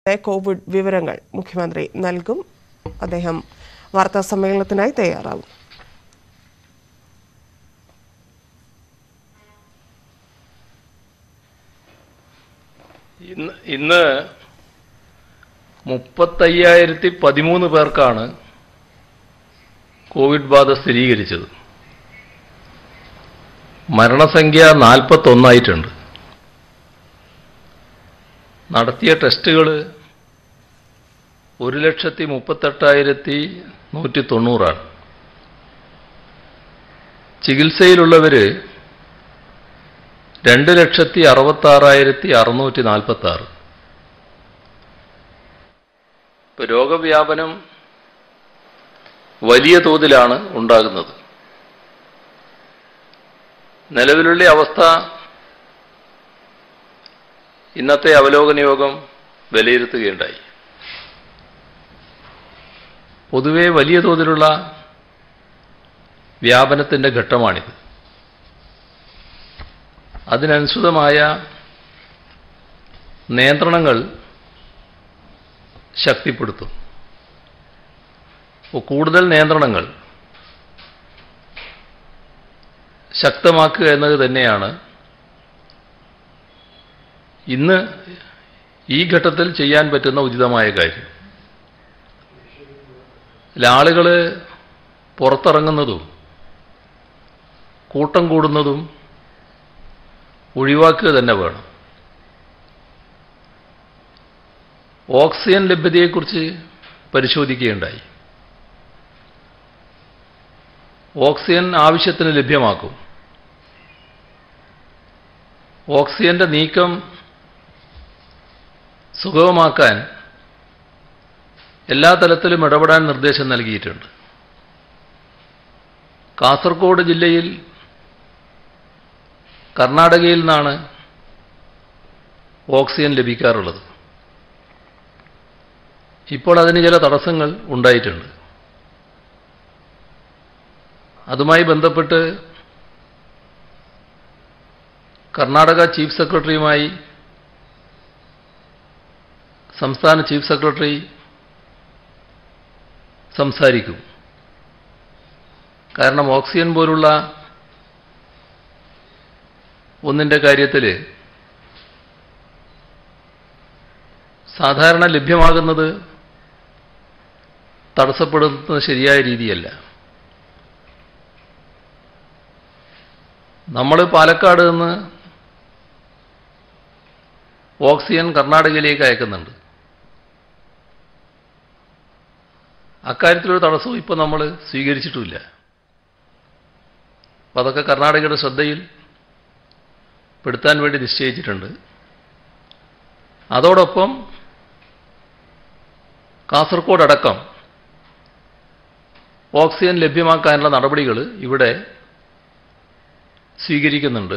Covid വിവരങ്ങൾ മുഖ്യമന്ത്രി നൽകും അദ്ദേഹം വാർത്താ സമ്മേളനത്തിനായി തയ്യാറാകും ഇന്ന് ഇന്ന് മുപ്പത്തയ്യായിരത്തി പതിമൂന്ന് പേർക്കാണ് കോവിഡ് ബാധ സ്ഥിരീകരിച്ചത് മരണസംഖ്യ നാൽപ്പത്തൊന്നായിട്ടുണ്ട് നടത്തിയ ടെസ്റ്റുകൾ ഒരു ലക്ഷത്തി മുപ്പത്തെട്ടായിരത്തി നൂറ്റി തൊണ്ണൂറാണ് ചികിത്സയിലുള്ളവർ രണ്ട് ലക്ഷത്തി അറുപത്താറായിരത്തി അറുന്നൂറ്റി നാൽപ്പത്തി ആറ് ഇപ്പൊ രോഗവ്യാപനം വലിയ തോതിലാണ് ഉണ്ടാകുന്നത് നിലവിലുള്ള അവസ്ഥ ഇന്നത്തെ അവലോകന യോഗം വിലയിരുത്തുകയുണ്ടായി പൊതുവെ വലിയ തോതിലുള്ള വ്യാപനത്തിൻ്റെ ഘട്ടമാണിത് അതിനനുസൃതമായ നിയന്ത്രണങ്ങൾ ശക്തിപ്പെടുത്തും അപ്പോൾ കൂടുതൽ നിയന്ത്രണങ്ങൾ ശക്തമാക്കുക എന്നത് തന്നെയാണ് ഇന്ന് ഈ ഘട്ടത്തിൽ ചെയ്യാൻ പറ്റുന്ന ഉചിതമായ കാര്യം ആളുകൾ പുറത്തിറങ്ങുന്നതും കൂട്ടം കൂടുന്നതും ഒഴിവാക്കുക തന്നെ വേണം ഓക്സിജൻ ലഭ്യതയെക്കുറിച്ച് പരിശോധിക്കുകയുണ്ടായി ഓക്സിജൻ ആവശ്യത്തിന് ലഭ്യമാക്കും ഓക്സിജന്റെ നീക്കം സുഗമമാക്കാൻ എല്ലാ തലത്തിലും ഇടപെടാൻ നിർദ്ദേശം നൽകിയിട്ടുണ്ട് കാസർഗോഡ് ജില്ലയിൽ കർണാടകയിൽ നിന്നാണ് ഓക്സിജൻ ലഭിക്കാറുള്ളത് ഇപ്പോൾ അതിന് ചില തടസ്സങ്ങൾ ഉണ്ടായിട്ടുണ്ട് അതുമായി ബന്ധപ്പെട്ട് കർണാടക ചീഫ് സെക്രട്ടറിയുമായി സംസ്ഥാന ചീഫ് സെക്രട്ടറി സംസാരിക്കും കാരണം ഓക്സിജൻ പോലുള്ള ഒന്നിൻ്റെ കാര്യത്തിൽ സാധാരണ ലഭ്യമാകുന്നത് തടസ്സപ്പെടുന്നത് ശരിയായ രീതിയല്ല നമ്മൾ പാലക്കാട് നിന്ന് ഓക്സിജൻ കർണാടകയിലേക്ക് അയക്കുന്നുണ്ട് അക്കാര്യത്തിലൊരു തടസ്സവും ഇപ്പോൾ നമ്മൾ സ്വീകരിച്ചിട്ടുമില്ല അപ്പം അതൊക്കെ കർണാടകയുടെ ശ്രദ്ധയിൽ പെടുത്താൻ വേണ്ടി നിശ്ചയിച്ചിട്ടുണ്ട് അതോടൊപ്പം കാസർഗോഡ് അടക്കം ഓക്സിജൻ ലഭ്യമാക്കാനുള്ള നടപടികൾ ഇവിടെ സ്വീകരിക്കുന്നുണ്ട്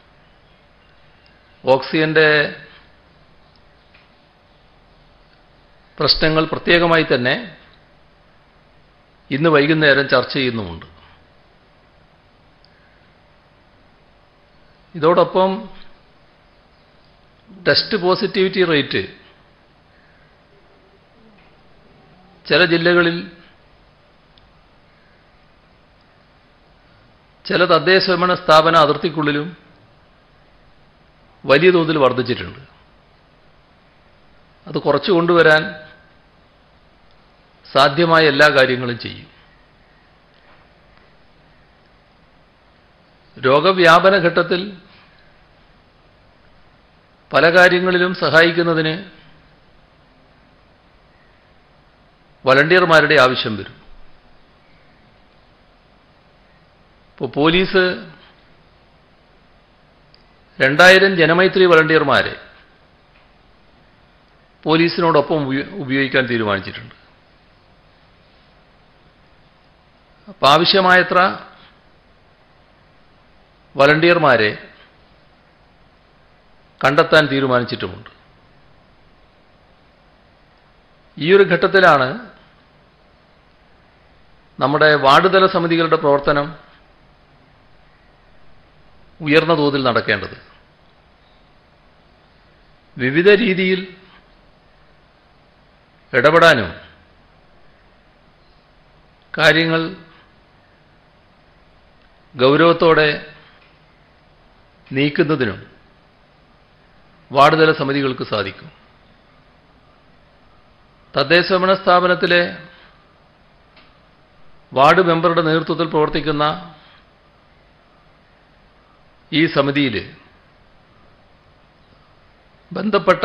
ഓക്സിജന്റെ പ്രശ്നങ്ങൾ പ്രത്യേകമായി തന്നെ ഇന്ന് വൈകുന്നേരം ചർച്ച ചെയ്യുന്നുമുണ്ട് ഇതോടൊപ്പം ടെസ്റ്റ് പോസിറ്റിവിറ്റി റേറ്റ് ചില ജില്ലകളിൽ ചില തദ്ദേശ സ്വയംഭരണ സ്ഥാപന അതിർത്തിക്കുള്ളിലും വലിയ തോതിൽ വർദ്ധിച്ചിട്ടുണ്ട് അത് കുറച്ചു കൊണ്ടുവരാൻ സാധ്യമായ എല്ലാ കാര്യങ്ങളും ചെയ്യും രോഗവ്യാപന ഘട്ടത്തിൽ പല കാര്യങ്ങളിലും സഹായിക്കുന്നതിന് വളണ്ടിയർമാരുടെ ആവശ്യം വരും ഇപ്പോൾ പോലീസ് രണ്ടായിരം ജനമൈത്രി വളണ്ടിയർമാരെ പോലീസിനോടൊപ്പം ഉപയോ- ഉപയോഗിക്കാൻ തീരുമാനിച്ചിട്ടുണ്ട് അപ്പം ആവശ്യമായത്ര വളണ്ടിയർമാരെ കണ്ടെത്താൻ തീരുമാനിച്ചിട്ടുമുണ്ട് ഈ ഒരു ഘട്ടത്തിലാണ് നമ്മുടെ വാർഡ് തല സമിതികളുടെ പ്രവർത്തനം ഉയർന്ന തോതിൽ നടക്കേണ്ടത് വിവിധ രീതിയിൽ ഇടപെടാനും കാര്യങ്ങൾ ഗൗരവത്തോടെ നീക്കുന്നതിനും വാർഡ് തല സമിതികൾക്ക് സാധിക്കും തദ്ദേശഭരണ സ്ഥാപനത്തിലെ വാർഡ് മെമ്പറുടെ നേതൃത്വത്തിൽ പ്രവർത്തിക്കുന്ന ഈ സമിതിയിൽ ബന്ധപ്പെട്ട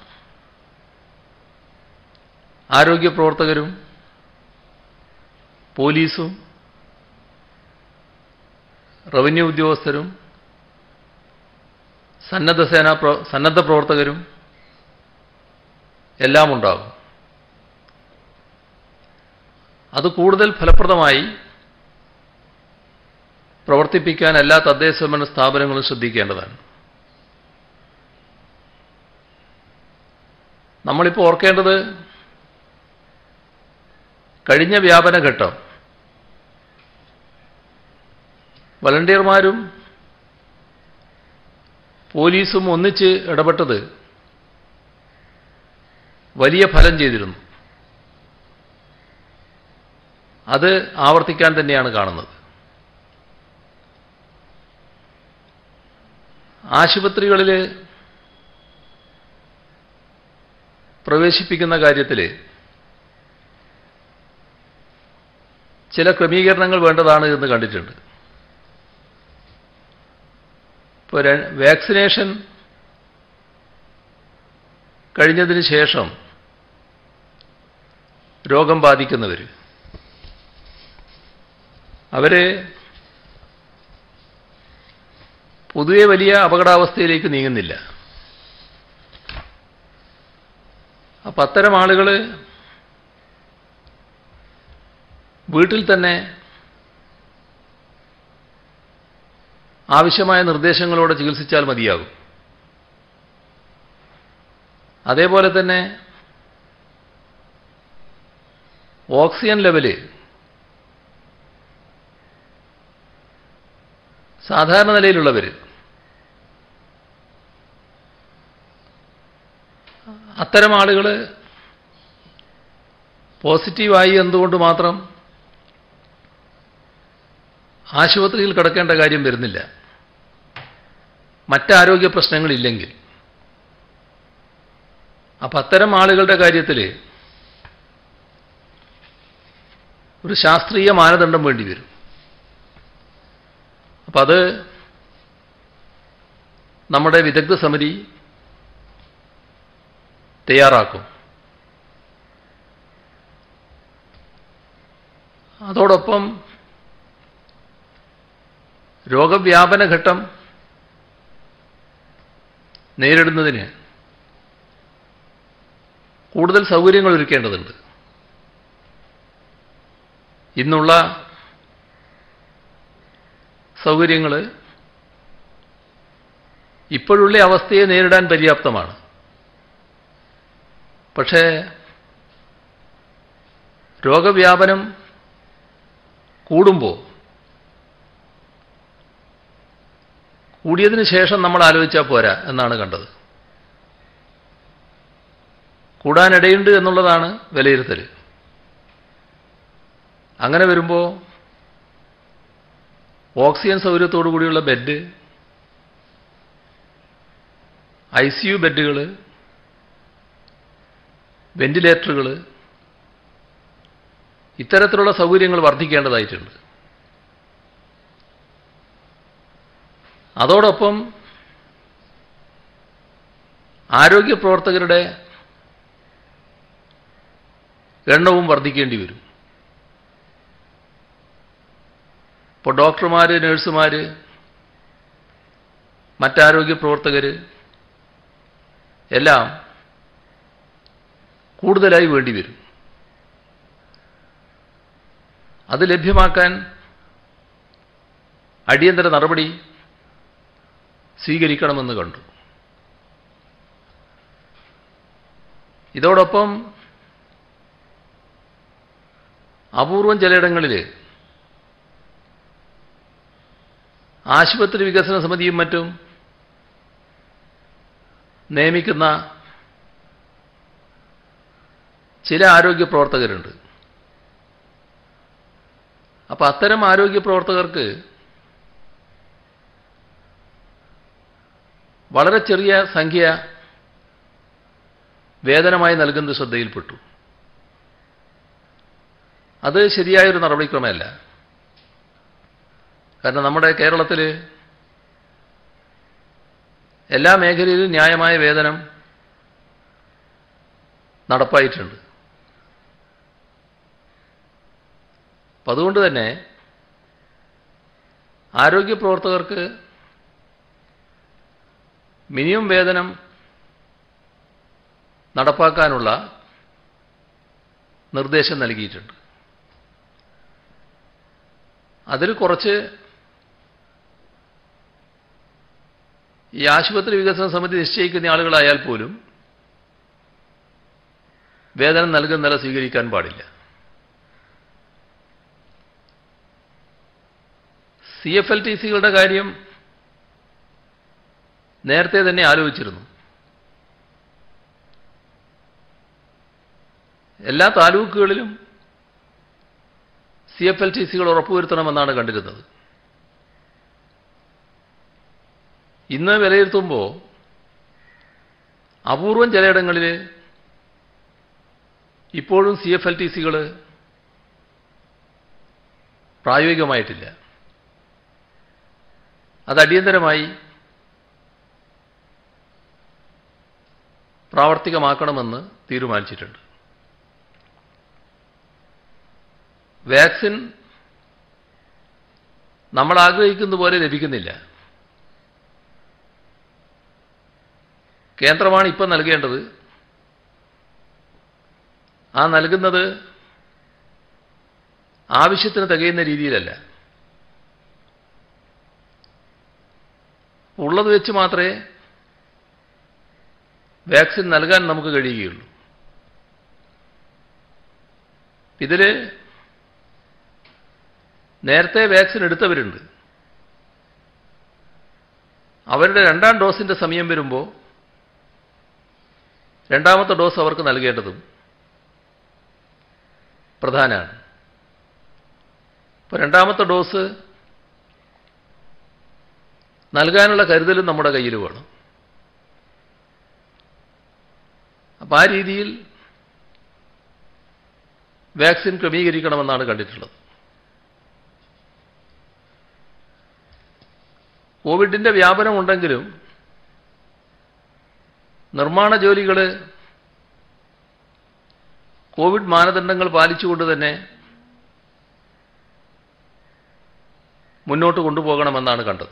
ആരോഗ്യ പ്രവർത്തകരും പോലീസും റവന്യൂ ഉദ്യോഗസ്ഥരും സന്നദ്ധ സേനാ പ്ര- സന്നദ്ധ പ്രവർത്തകരും എല്ലാം ഉണ്ടാകും അത് കൂടുതൽ ഫലപ്രദമായി പ്രവർത്തിപ്പിക്കാൻ എല്ലാ തദ്ദേശഭരണ സ്ഥാപനങ്ങളും ശ്രദ്ധിക്കേണ്ടതാണ് നമ്മളിപ്പോൾ ഓർക്കേണ്ടത് കഴിഞ്ഞ വ്യാപനഘട്ടം വളണ്ടിയർമാരും പോലീസും ഒന്നിച്ച് ഇടപെട്ടത് വലിയ ഫലം ചെയ്തിരുന്നു അത് ആവർത്തിക്കാൻ തന്നെയാണ് കാണുന്നത് ആശുപത്രികളിൽ പ്രവേശിപ്പിക്കുന്ന കാര്യത്തിൽ ചില ക്രമീകരണങ്ങൾ വേണ്ടതാണ് എന്ന് കണ്ടിട്ടുണ്ട് ഇപ്പോൾ ര- വാക്സിനേഷൻ കഴിഞ്ഞതിന് ശേഷം രോഗം ബാധിക്കുന്നവർ അവര് പൊതുവെ വലിയ അപകടാവസ്ഥയിലേക്ക് നീങ്ങുന്നില്ല അപ്പം അത്തരം ആളുകൾ വീട്ടിൽ തന്നെ ആവശ്യമായ നിർദ്ദേശങ്ങളോടെ ചികിത്സിച്ചാൽ മതിയാകും അതേപോലെ തന്നെ ഓക്സിജൻ ലെവല് സാധാരണ നിലയിലുള്ളവർ അത്തരം ആളുകൾ പോസിറ്റീവായി എന്തുകൊണ്ട് മാത്രം ആശുപത്രിയിൽ കിടക്കേണ്ട കാര്യം വരുന്നില്ല മറ്റാരോഗ്യ പ്രശ്നങ്ങളില്ലെങ്കിൽ അപ്പം അത്തരം ആളുകളുടെ കാര്യത്തിൽ ഒരു ശാസ്ത്രീയ മാനദണ്ഡം വേണ്ടി വരും അപ്പം അത് നമ്മുടെ വിദഗ്ധ സമിതി തയ്യാറാക്കും അതോടൊപ്പം രോഗവ്യാപന ഘട്ടം നേരിടുന്നതിന് കൂടുതൽ സൗകര്യങ്ങൾ ഒരുക്കേണ്ടതുണ്ട് ഇന്നുള്ള സൗകര്യങ്ങൾ ഇപ്പോഴുള്ള അവസ്ഥയെ നേരിടാൻ പര്യാപ്തമാണ് പക്ഷേ രോഗവ്യാപനം കൂടുമ്പോൾ കൂടിയതിന് ശേഷം നമ്മൾ ആലോചിച്ചാൽ പോരാ എന്നാണ് കണ്ടത് കൂടാനിടയുണ്ട് എന്നുള്ളതാണ് വിലയിരുത്തൽ അങ്ങനെ വരുമ്പോൾ ഓക്സിജൻ സൗകര്യത്തോടു കൂടിയുള്ള ബെഡ് ഐ സി യു ബെഡുകൾ വെന്റിലേറ്ററുകൾ ഇത്തരത്തിലുള്ള സൗകര്യങ്ങൾ വർദ്ധിക്കേണ്ടതായിട്ടുണ്ട് അതോടൊപ്പം ആരോഗ്യ പ്രവർത്തകരുടെ എണ്ണവും വർദ്ധിക്കേണ്ടി വരും ഇപ്പോൾ ഡോക്ടർമാർ നഴ്സുമാർ മറ്റാരോഗ്യ പ്രവർത്തകർ എല്ലാം കൂടുതലായി വേണ്ടി വരും അത് ലഭ്യമാക്കാൻ അടിയന്തര നടപടി സ്വീകരിക്കണമെന്ന് കണ്ടു ഇതോടൊപ്പം അപൂർവം ചിലയിടങ്ങളിൽ ആശുപത്രി വികസന സമിതിയും മറ്റും നിയമിക്കുന്ന ചില ആരോഗ്യ പ്രവർത്തകരുണ്ട് അപ്പം അത്തരം ആരോഗ്യ പ്രവർത്തകർക്ക് വളരെ ചെറിയ സംഖ്യ വേതനമായി നൽകുന്നത് ശ്രദ്ധയിൽപ്പെട്ടു അത് ശരിയായൊരു നടപടിക്രമമല്ല കാരണം നമ്മുടെ കേരളത്തിൽ എല്ലാ മേഖലയിലും ന്യായമായ വേതനം നടപ്പായിട്ടുണ്ട് അപ്പം അതുകൊണ്ട് തന്നെ ആരോഗ്യ പ്രവർത്തകർക്ക് മിനിമം വേതനം നടപ്പാക്കാനുള്ള നിർദ്ദേശം നൽകിയിട്ടുണ്ട് അതിൽ കുറച്ച് ഈ ആശുപത്രി വികസന സമിതി നിശ്ചയിക്കുന്ന ആളുകളായാൽ പോലും വേതനം നൽകുന്ന നില സ്വീകരിക്കാൻ പാടില്ല സി എഫ് എൽ ടി സികളുടെ കാര്യം നേരത്തെ തന്നെ ആലോചിച്ചിരുന്നു എല്ലാ താലൂക്കുകളിലും സി എഫ് എൽ ടി സികൾ ഉറപ്പുവരുത്തണമെന്നാണ് കണ്ടിരുന്നത് ഇന്ന് വിലയിരുത്തുമ്പോൾ അപൂർവം ചിലയിടങ്ങളിൽ ഇപ്പോഴും സി എഫ് എൽ ടി സികൾ പ്രായോഗികമായിട്ടില്ല അത് അടിയന്തരമായി പ്രാവർത്തികമാക്കണമെന്ന് തീരുമാനിച്ചിട്ടുണ്ട് വാക്സിൻ നമ്മൾ ആഗ്രഹിക്കുന്ന പോലെ ലഭിക്കുന്നില്ല കേന്ദ്രമാണ് ഇപ്പം നൽകേണ്ടത് ആ നൽകുന്നത് ആവശ്യത്തിന് തികയുന്ന രീതിയിലല്ല ഉള്ളത് വെച്ച് മാത്രമേ വാക്സിൻ നൽകാൻ നമുക്ക് കഴിയുകയുള്ളൂ ഇതിൽ നേരത്തെ വാക്സിൻ എടുത്തവരുണ്ട് അവരുടെ രണ്ടാം ഡോസിൻ്റെ സമയം വരുമ്പോൾ രണ്ടാമത്തെ ഡോസ് അവർക്ക് നൽകേണ്ടതും പ്രധാനമാണ് ഇപ്പോൾ രണ്ടാമത്തെ ഡോസ് നൽകാനുള്ള കരുതലും നമ്മുടെ കയ്യിൽ വേണം അപ്പം ആ രീതിയിൽ വാക്സിൻ ക്രമീകരിക്കണമെന്നാണ് കണ്ടിട്ടുള്ളത് കോവിഡിൻ്റെ വ്യാപനം ഉണ്ടെങ്കിലും നിർമ്മാണ ജോലികൾ കോവിഡ് മാനദണ്ഡങ്ങൾ പാലിച്ചുകൊണ്ട് തന്നെ മുന്നോട്ട് കൊണ്ടുപോകണമെന്നാണ് കണ്ടത്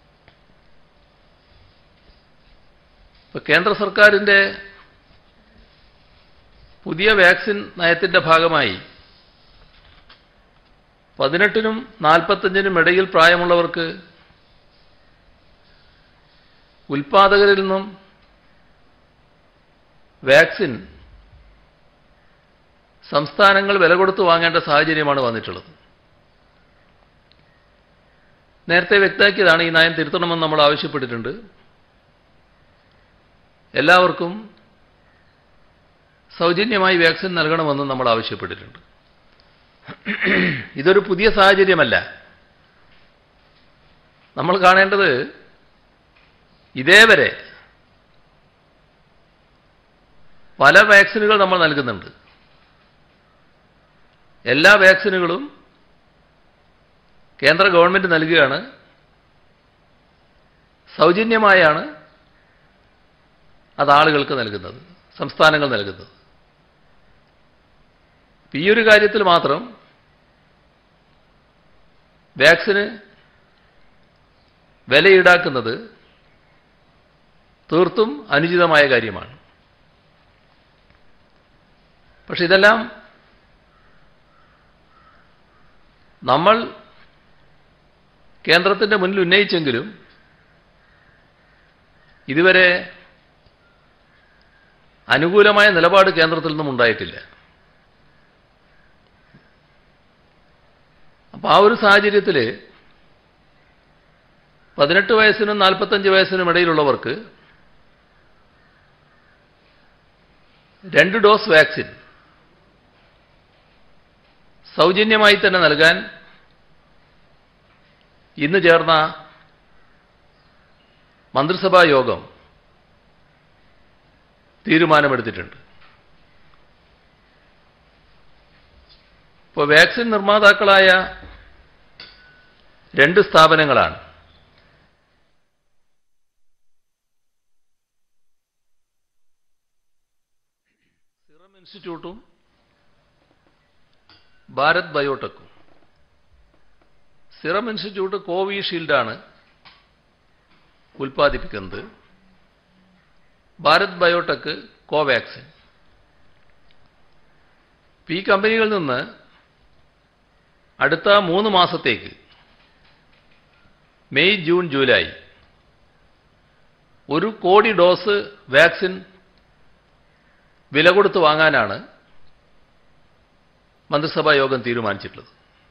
ഇപ്പൊ കേന്ദ്ര സർക്കാരിൻ്റെ പുതിയ വാക്സിൻ നയത്തിൻ്റെ ഭാഗമായി പതിനെട്ടിനും നാൽപ്പത്തഞ്ചിനും ഇടയിൽ പ്രായമുള്ളവർക്ക് ഉൽപാദകരിൽ നിന്നും വാക്സിൻ സംസ്ഥാനങ്ങൾ വില കൊടുത്ത് വാങ്ങേണ്ട സാഹചര്യമാണ് വന്നിട്ടുള്ളത് നേരത്തെ വ്യക്തമാക്കിയതാണ് ഈ നയം തിരുത്തണമെന്ന് നമ്മൾ ആവശ്യപ്പെട്ടിട്ടുണ്ട് എല്ലാവർക്കും സൗജന്യമായി വാക്സിൻ നൽകണമെന്ന് നമ്മൾ ആവശ്യപ്പെട്ടിട്ടുണ്ട് ഇതൊരു പുതിയ സാഹചര്യമല്ല നമ്മൾ കാണേണ്ടത് ഇതേവരെ പല വാക്സിനുകൾ നമ്മൾ നൽകുന്നുണ്ട് എല്ലാ വാക്സിനുകളും കേന്ദ്ര ഗവൺമെൻറ് നൽകുകയാണ് സൗജന്യമായാണ് അത് ആളുകൾക്ക് നൽകുന്നത് സംസ്ഥാനങ്ങൾ നൽകുന്നത് ഈ ഒരു കാര്യത്തിൽ മാത്രം വാക്സിന് വില ഈടാക്കുന്നത് തീർത്തും അനുചിതമായ കാര്യമാണ് പക്ഷെ ഇതെല്ലാം നമ്മൾ കേന്ദ്രത്തിൻ്റെ മുന്നിൽ ഉന്നയിച്ചെങ്കിലും ഇതുവരെ അനുകൂലമായ നിലപാട് കേന്ദ്രത്തിൽ നിന്നും ഉണ്ടായിട്ടില്ല അപ്പോൾ ആ ഒരു സാഹചര്യത്തിൽ പതിനെട്ട് വയസ്സിനും നാൽപ്പത്തഞ്ച് വയസ്സിനും ഇടയിലുള്ളവർക്ക് രണ്ട് ഡോസ് വാക്സിൻ സൗജന്യമായി തന്നെ നൽകാൻ ഇന്ന് ചേർന്ന മന്ത്രിസഭാ യോഗം തീരുമാനമെടുത്തിട്ടുണ്ട് ഇപ്പോൾ വാക്സിൻ നിർമ്മാതാക്കളായ രണ്ട് സ്ഥാപനങ്ങളാണ് സിറം ഇൻസ്റ്റിറ്റ്യൂട്ടും ഭാരത് ബയോടെക്കും സിറം ഇൻസ്റ്റിറ്റ്യൂട്ട് കോവിഷീൽഡാണ് ഉൽപ്പാദിപ്പിക്കുന്നത് ഭാരത് ബയോടെക് കോവാക്സിൻ ഈ കമ്പനികളിൽ നിന്ന് അടുത്ത മൂന്ന് മാസത്തേക്ക് മെയ് ജൂൺ ജൂലൈ ഒരു കോടി ഡോസ് വാക്സിൻ വില കൊടുത്ത് വാങ്ങാനാണ് മന്ത്രിസഭാ യോഗം തീരുമാനിച്ചിട്ടുള്ളത്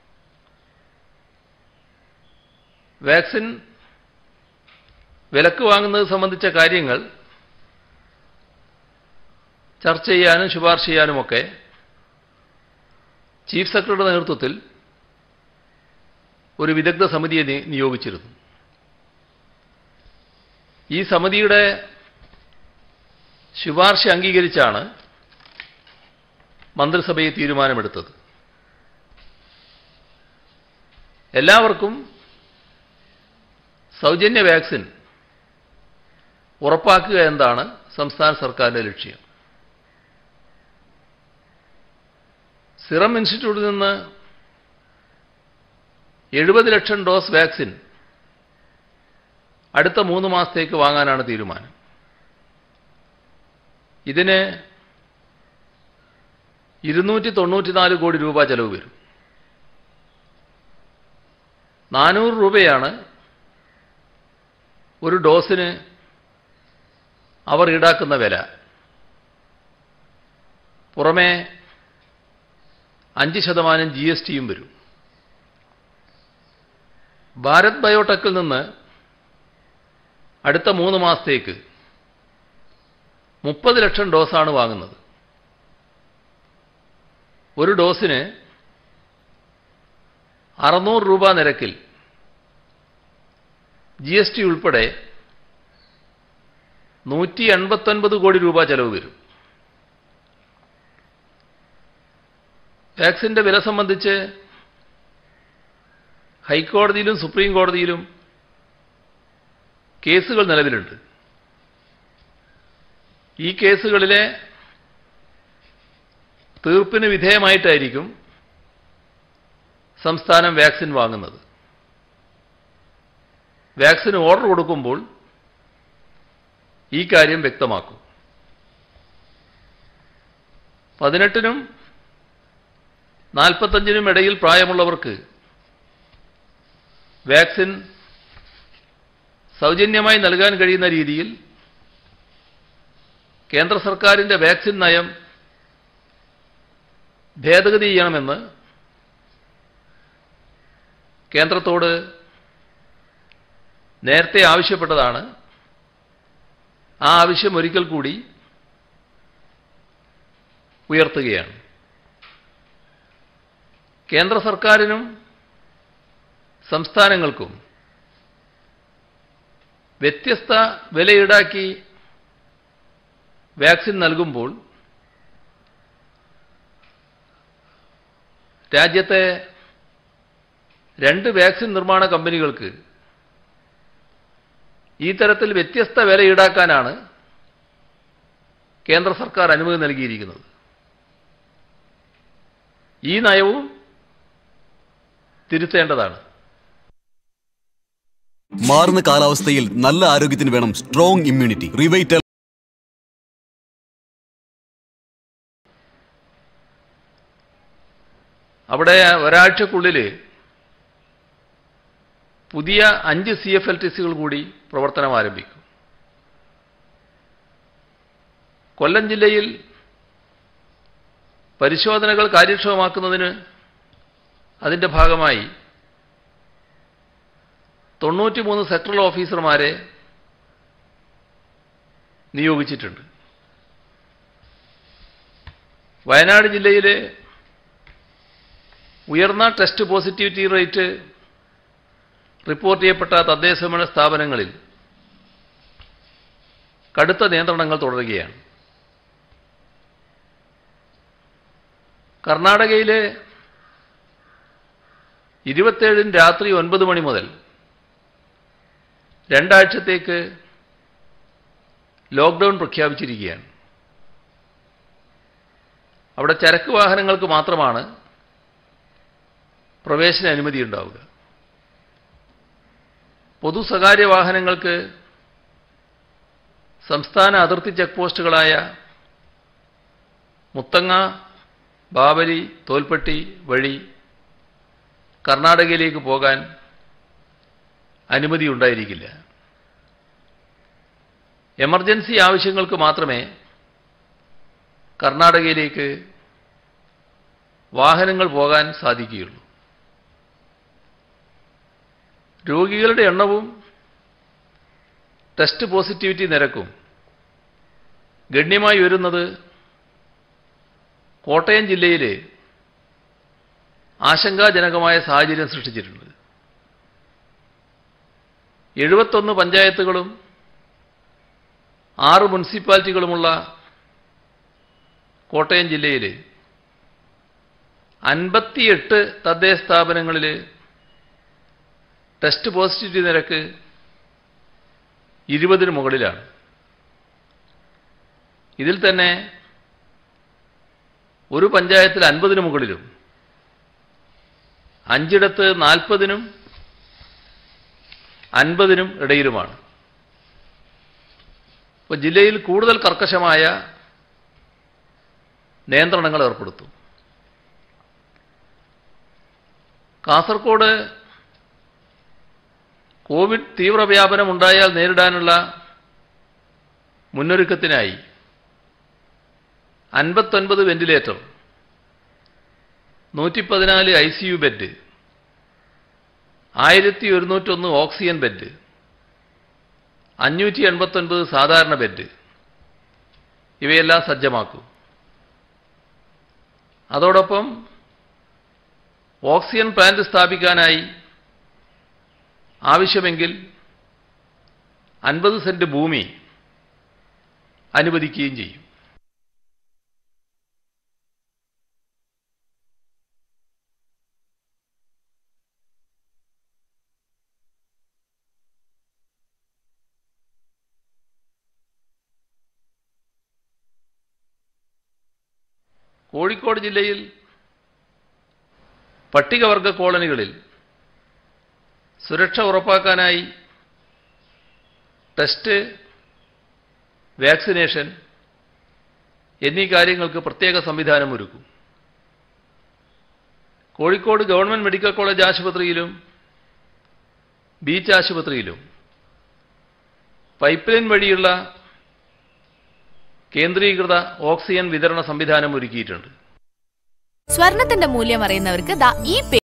വാക്സിൻ വിലക്ക് വാങ്ങുന്നത് സംബന്ധിച്ച കാര്യങ്ങൾ ചർച്ച ചെയ്യാനും ശുപാർശ ചെയ്യാനുമൊക്കെ ചീഫ് സെക്രട്ടറിയുടെ നേതൃത്വത്തിൽ ഒരു വിദഗ്ധ സമിതിയെ നി- നിയോഗിച്ചിരുന്നു ഈ സമിതിയുടെ ശുപാർശ അംഗീകരിച്ചാണ് മന്ത്രിസഭയെ തീരുമാനമെടുത്തത് എല്ലാവർക്കും സൗജന്യ വാക്സിൻ ഉറപ്പാക്കുക എന്നതാണ് സംസ്ഥാന സർക്കാരിന്റെ ലക്ഷ്യം സിറം ഇൻസ്റ്റിറ്റ്യൂട്ടിൽ നിന്ന് എഴുപത് ലക്ഷം ഡോസ് വാക്സിൻ അടുത്ത മൂന്ന് മാസത്തേക്ക് വാങ്ങാനാണ് തീരുമാനം ഇതിന് ഇരുന്നൂറ്റി തൊണ്ണൂറ്റിനാല് കോടി രൂപ ചെലവ് വരും നാനൂറ് രൂപയാണ് ഒരു ഡോസിന് അവർ ഈടാക്കുന്ന വില പുറമെ അഞ്ച് ശതമാനം ജി എസ് ടിയും വരും ഭാരത് ബയോടെക്കിൽ നിന്ന് അടുത്ത മൂന്ന് മാസത്തേക്ക് മുപ്പത് ലക്ഷം ഡോസാണ് വാങ്ങുന്നത് ഒരു ഡോസിന് അറുന്നൂറ് രൂപ നിരക്കിൽ ജി എസ് ടി ഉൾപ്പെടെ നൂറ്റി എൺപത്തൊൻപത് കോടി രൂപ ചെലവ് വരും വാക്സിന്റെ വില സംബന്ധിച്ച് ഹൈക്കോടതിയിലും സുപ്രീം കോടതിയിലും കേസുകൾ നിലവിലുണ്ട് ഈ കേസുകളിലെ തീർപ്പിന് വിധേയമായിട്ടായിരിക്കും സംസ്ഥാനം വാക്സിൻ വാങ്ങുന്നത് വാക്സിന് ഓർഡർ കൊടുക്കുമ്പോൾ ഈ കാര്യം വ്യക്തമാക്കും പതിനെട്ടിനും നാൽപ്പത്തഞ്ചിനും ഇടയിൽ പ്രായമുള്ളവർക്ക് വാക്സിൻ സൗജന്യമായി നൽകാൻ കഴിയുന്ന രീതിയിൽ കേന്ദ്ര സർക്കാരിന്റെ വാക്സിൻ നയം ഭേദഗതി ചെയ്യണമെന്ന് കേന്ദ്രത്തോട് നേരത്തെ ആവശ്യപ്പെട്ടതാണ് ആ ആവശ്യം ഒരിക്കൽ കൂടി ഉയർത്തുകയാണ് കേന്ദ്ര സർക്കാരിനും സംസ്ഥാനങ്ങൾക്കും വ്യത്യസ്ത വില ഈടാക്കി വാക്സിൻ നൽകുമ്പോൾ രാജ്യത്തെ രണ്ട് വാക്സിൻ നിർമ്മാണ കമ്പനികൾക്ക് ഈ തരത്തിൽ വ്യത്യസ്ത വില ഈടാക്കാനാണ് കേന്ദ്ര സർക്കാർ അനുമതി നൽകിയിരിക്കുന്നത് ഈ നയവും തിരുത്തേണ്ടതാണ് മാറുന്ന കാലാവസ്ഥയിൽ നല്ല ആരോഗ്യത്തിന് വേണം സ്ട്രോങ് ഇമ്മ്യൂണിറ്റി റിവൈറ്റൽ അവിടെ ഒരാഴ്ചക്കുള്ളിൽ പുതിയ അഞ്ച് സി എഫ് എൽ ടി സികൾ കൂടി പ്രവർത്തനം ആരംഭിക്കും കൊല്ലം ജില്ലയിൽ പരിശോധനകൾ കാര്യക്ഷമമാക്കുന്നതിന് അതിന്റെ ഭാഗമായി തൊണ്ണൂറ്റിമൂന്ന് സെക്ടറൽ ഓഫീസർമാരെ നിയോഗിച്ചിട്ടുണ്ട് വയനാട് ജില്ലയിലെ ഉയർന്ന ടെസ്റ്റ് പോസിറ്റിവിറ്റി റേറ്റ് റിപ്പോർട്ട് ചെയ്യപ്പെട്ട തദ്ദേശഭരണ സ്ഥാപനങ്ങളിൽ കടുത്ത നിയന്ത്രണങ്ങൾ തുടരുകയാണ് കർണാടകയിലെ ഇരുപത്തേഴിന് രാത്രി ഒൻപത് മണി മുതൽ രണ്ടാഴ്ചത്തേക്ക് ലോക്ക്ഡൗൺ പ്രഖ്യാപിച്ചിരിക്കുകയാണ് അവിടെ ചരക്ക് വാഹനങ്ങൾക്ക് മാത്രമാണ് പ്രവേശന അനുമതി ഉണ്ടാവുക പൊതു സ്വകാര്യ വാഹനങ്ങൾക്ക് സംസ്ഥാന അതിർത്തി ചെക്ക് പോസ്റ്റുകളായ മുത്തങ്ങ ബാബരി തോൽപ്പെട്ടി വഴി കർണാടകയിലേക്ക് പോകാൻ അനുമതി ഉണ്ടായിരിക്കില്ല എമർജൻസി ആവശ്യങ്ങൾക്ക് മാത്രമേ കർണാടകയിലേക്ക് വാഹനങ്ങൾ പോകാൻ സാധിക്കുകയുള്ളൂ രോഗികളുടെ എണ്ണവും ടെസ്റ്റ് പോസിറ്റിവിറ്റി നിരക്കും ഗണ്യമായി വരുന്നത് കോട്ടയം ജില്ലയിൽ ആശങ്കാജനകമായ സാഹചര്യം സൃഷ്ടിച്ചിട്ടുണ്ട് എഴുപത്തൊന്ന് പഞ്ചായത്തുകളും ആറ് മുനിസിപ്പാലിറ്റികളുമുള്ള കോട്ടയം ജില്ലയിൽ അൻപത്തിയെട്ട് തദ്ദേശ സ്ഥാപനങ്ങളിൽ ടെസ്റ്റ് പോസിറ്റിവിറ്റി നിരക്ക് ഇരുപതിന് മുകളിലാണ് ഇതിൽ തന്നെ ഒരു പഞ്ചായത്തിൽ അൻപതിന് മുകളിലും അഞ്ചിടത്ത് നാൽപ്പതിനും അൻപതിനും ഇടയിലുമാണ് ഇപ്പോൾ ജില്ലയിൽ കൂടുതൽ കർക്കശമായ നിയന്ത്രണങ്ങൾ ഏർപ്പെടുത്തും കാസർഗോഡ് കോവിഡ് തീവ്രവ്യാപനം ഉണ്ടായാൽ നേരിടാനുള്ള മുന്നൊരുക്കത്തിനായി അൻപത്തൊൻപത് വെന്റിലേറ്റർ നൂറ്റി പതിനാല് ഐ സി യു ബെഡ് ആയിരത്തി ഒരുന്നൂറ്റൊന്ന് ഓക്സിജൻ ബെഡ് അഞ്ഞൂറ്റി എൺപത്തൊൻപത് സാധാരണ ബെഡ് ഇവയെല്ലാം സജ്ജമാക്കും അതോടൊപ്പം ഓക്സിജൻ പ്ലാന്റ് സ്ഥാപിക്കാനായി ആവശ്യമെങ്കിൽ അൻപത് സെന്റ് ഭൂമി അനുവദിക്കുകയും ചെയ്യും കോഴിക്കോട് ജില്ലയിൽ പട്ടികവർഗ കോളനികളിൽ സുരക്ഷ ഉറപ്പാക്കാനായി ടെസ്റ്റ് വാക്സിനേഷൻ എന്നീ കാര്യങ്ങൾക്ക് പ്രത്യേക സംവിധാനം ഒരുക്കും കോഴിക്കോട് ഗവൺമെന്റ് മെഡിക്കൽ കോളേജ് ആശുപത്രിയിലും ബീച്ച് ആശുപത്രിയിലും പൈപ്പ് ലൈൻ വഴിയുള്ള കേന്ദ്രീകൃത ഓക്സിജൻ വിതരണ സംവിധാനം ഒരുക്കിയിട്ടുണ്ട് സ്വർണത്തിന്റെ മൂല്യം അറിയുന്നവർക്ക് ദാ ഈ